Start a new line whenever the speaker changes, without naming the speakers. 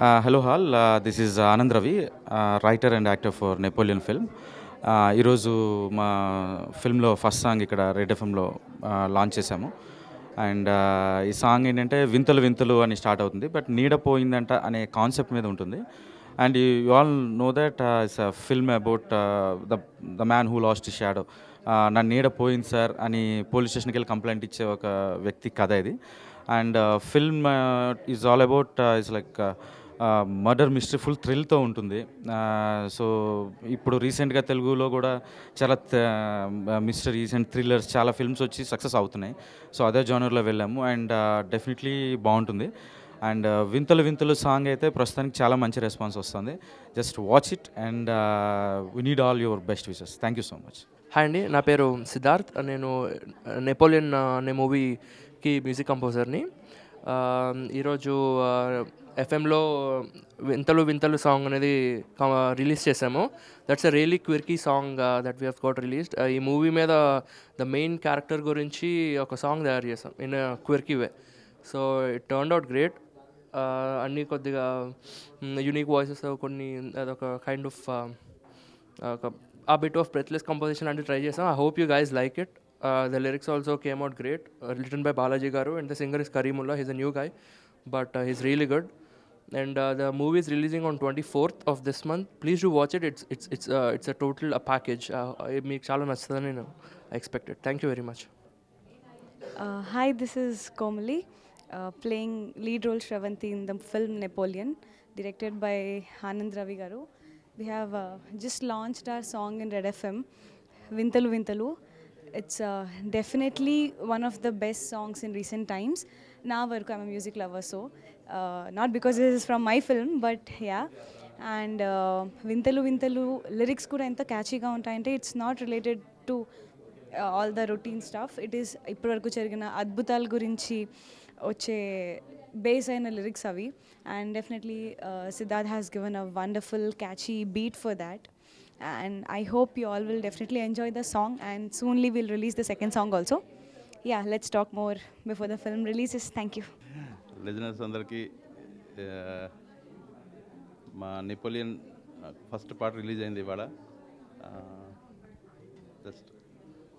Uh, hello all, uh, this is Anand Ravi, uh, writer and actor for Napoleon film. Uh, ఈరోజు మా ఫిల్మ్లో first song ఇక్కడ Red ఎఫ్ఎంలో launch చేశాము and ఈ సాంగ్ ఏంటంటే వింతలు వింతలు అని స్టార్ట్ అవుతుంది బట్ నీడ పోయిందంట అనే కాన్సెప్ట్ మీద ఉంటుంది and you all know that it's a film about the the man who lost shadow నా నీడ పోయింది సార్ అని పోలీస్ స్టేషన్కి వెళ్ళి కంప్లైంట్ ఇచ్చే ఒక వ్యక్తి కథ ఇది and film is all about it's like murder mystery full థ్రిల్తో ఉంటుంది సో ఇప్పుడు రీసెంట్గా తెలుగులో కూడా చాలా మిస్టరీస్ అండ్ థ్రిల్లర్స్ చాలా ఫిల్మ్స్ వచ్చి సక్సెస్ అవుతున్నాయి సో అదే జానర్లో వెళ్ళాము అండ్ డెఫినెట్లీ బాగుంటుంది అండ్ వింతలు వింతలు సాంగ్ అయితే ప్రస్తుతానికి చాలా మంచి రెస్పాన్స్ వస్తుంది just watch it and we need all your best wishes thank you so much
hi అండి నా పేరు సిద్ధార్థ్ నేను నెపోలియన్ అనే మూవీకి మ్యూజిక్ కంపోజర్ని ఆ, ఈరోజు ఎఫ్ఎంలో వింతలు వింతలు సాంగ్ అనేది రిలీజ్ చేసాము that's a really quirky song that we have got released ఈ మూవీ మీద ద మెయిన్ క్యారెక్టర్ గురించి ఒక సాంగ్ తయారు చేసాం in quirky way so it turn out great అన్నీ కొద్దిగా యూనిక్ వాయిసెస్ కొన్ని అదొక కైండ్ ఆఫ్ ఒక a bit of breathless composition అంటే ట్రై చేసాం I hope you guys like it the lyrics also came out great written by Balaji గారు and the singer is Kareemulla he's a new guy but he's really good and the movie is releasing on twenty fourth of this month please do watch it it's it's it's it's a total package మీకు చాలా నచ్చుతుందని నేను expected thank you very much
Uh, hi, this is Komali, uh, playing lead role Shravanti in the film Napoleon, directed by Anand Ravi Garu. We have uh, just launched our song in Red FM, Vintalu Vintalu. It's uh, definitely one of the best songs in recent times. Now, I'm a music lover, so uh, not because this is from my film, but yeah. And వింతలు వింతలు lyrics కూడా ఎంత క్యాచీగా ఉంటాయంటే it's not related to all the routine stuff it is ఇప్పటివరకు జరిగిన అద్భుతాల గురించి వచ్చే బేస్ అయిన లిరిక్స్ అవి and definitely Siddharth has given a wonderful catchy beat for that and I hope you all will definitely enjoy the song and soonly will release the second song also yeah let's talk more before the film releases thank you
listeners అందరికీ ఆ, మా Napoleon first part release అయింది ఇవాళ just